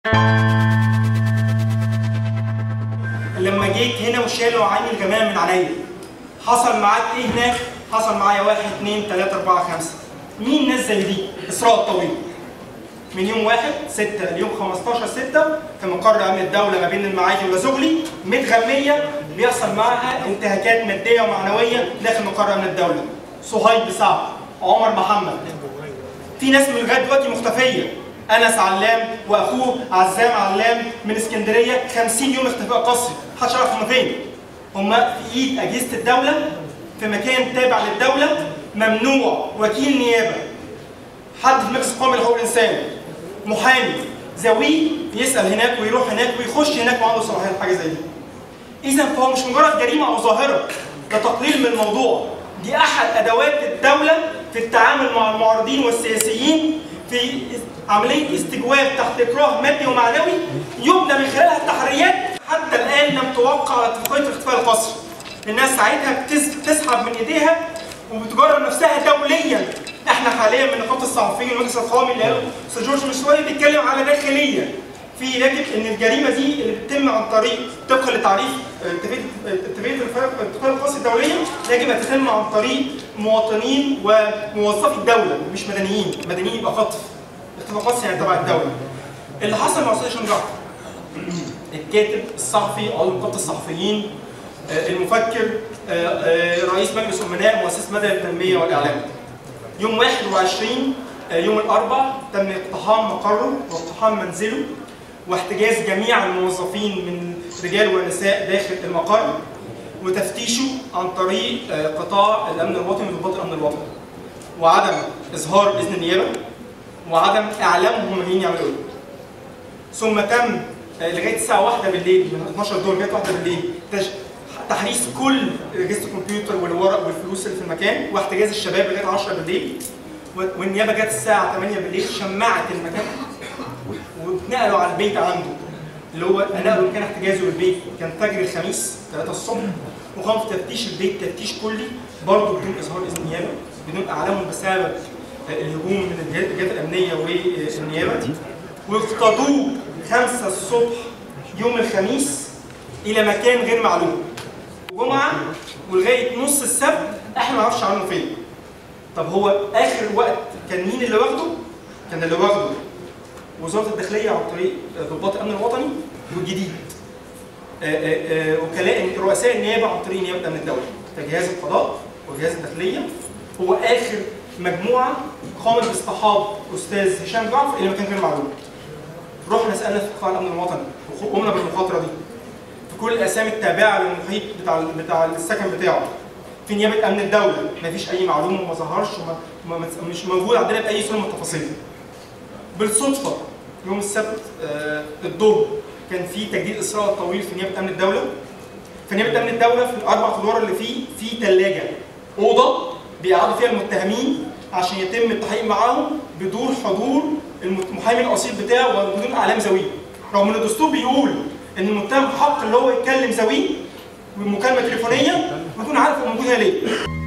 لما جيت هنا وشالوا عين الجمال من عليا حصل معاك ايه هناك؟ حصل معايا واحد اثنين ثلاثة أربعة خمسة مين ناس زي دي؟ إسراء الطويل من يوم 1 6 ليوم 15 6 في مقر امن الدوله ما بين المعادي والزغلي متغميه بيحصل معاها انتهاكات ماديه ومعنويه داخل مقر امن الدوله. صهيب سعد، عمر محمد. في ناس من لغايه دلوقتي مختفيه. انس علام واخوه عزام علام من اسكندريه 50 يوم اختفاء قسري، محدش يعرف هم فين. هم في ايد اجهزه الدوله في مكان تابع للدوله ممنوع وكيل نيابه حد في مجلس القومي لحقوق الانسان محامي زاويه يسال هناك ويروح هناك ويخش هناك وعنده صلاحيات حاجه زي دي. اذا فهو مش مجرد جريمه او ظاهره ده تقليل من الموضوع دي احد ادوات الدوله في التعامل مع المعارضين والسياسيين في عمليه استجواب تحت اكراه مادي ومعنوي يبنى من خلالها التحريات حتى الان لم توقع اتفاقيه الاختفاء القسري. الناس ساعتها بتس- بتسحب من ايديها وبتجرب نفسها دوليا احنا حاليا من نقابه الصحفيين والمجلس القومي اللي قاله استاذ جورج من شويه بيتكلم على داخليه في يجب ان الجريمه دي اللي بتتم عن طريق طبقا لتعريف اتفاقيه اتفاقيه الاتفاق القاسي الدوليه يجب ان تتم عن طريق مواطنين وموظفي الدوله مش مدنيين، مدنيين يبقى خطف اتفاق قاسي يعني تبع الدوله. اللي حصل مع استاذ هشام جعفر الكاتب الصحفي عضو نقابه الصحفيين آه، المفكر آه، آه، رئيس مجلس امناء مؤسسه مدى التنميه والاعلام يوم 21 آه، يوم الاربعاء تم اقتحام مقره واقتحام منزله واحتجاز جميع الموظفين من رجال ونساء داخل المقر وتفتيشه عن طريق آه، قطاع الامن الوطني وضباط الامن الوطني وعدم اظهار اذن النيابه وعدم اعلامهم هم جايين يعملوا ايه ثم تم آه، لغايه الساعه 1 بالليل من 12 دور لغايه 1 بالليل تش- تحريص كل اجهزه الكمبيوتر والورق والفلوس اللي في المكان واحتجاز الشباب لغايه 10 بالليل و- والنيابه جت الساعه 8 بالليل شمعت المكان واتنقلوا على البيت عنده اللي هو نقلوا مكان احتجازه للبيت كان فجر الخميس 3 الصبح وقام في تفتيش البيت تفتيش كلي برضه بدون اظهار اذن النيابه بدون اعلامهم بسبب الهجوم من الجهات الجهات الامنيه والنيابه واقتضوه 5 الصبح يوم الخميس الى مكان غير معلوم جمعه ولغايه نص السبت احنا ما نعرفش عنه فين طب هو اخر وقت كان مين اللي واخده؟ كان اللي واخده وزاره الداخليه عن طريق ضباط الامن الوطني والجديد آه، آه، آه، وكلاء رؤساء النيابه عن طريق نيابه امن الدوله فجهاز القضاء وجهاز الداخليه هو اخر مجموعه قامت باصطحاب استاذ هشام جعفر الى مكان غير معلوم رحنا سالنا في قطاع الامن الوطني وقمنا بالمخاطره دي في كل الاسامي التابعه للمحيط بتاع بتاع السكن بتاعه في نيابه امن الدوله مفيش اي معلومه وما ظهرش وما ما- مش موجود عندنا باي صوره من التفاصيل بالصدفه يوم السبت آه، الظهر كان في تجديد اسراء طويل في نيابه امن الدوله في نيابه امن الدوله في الاربع ادوار اللي فيه في ثلاجه اوضه بيقعدوا فيها المتهمين عشان يتم التحقيق معاهم بدون حضور المحامي الاصيل بتاعه وبدون اعلام زويه رغم ان الدستور بيقول ان المتهم حق اللي هو يتكلم زويه ومكالمه تليفونيه ويكون عارف هو موجود هنا ليه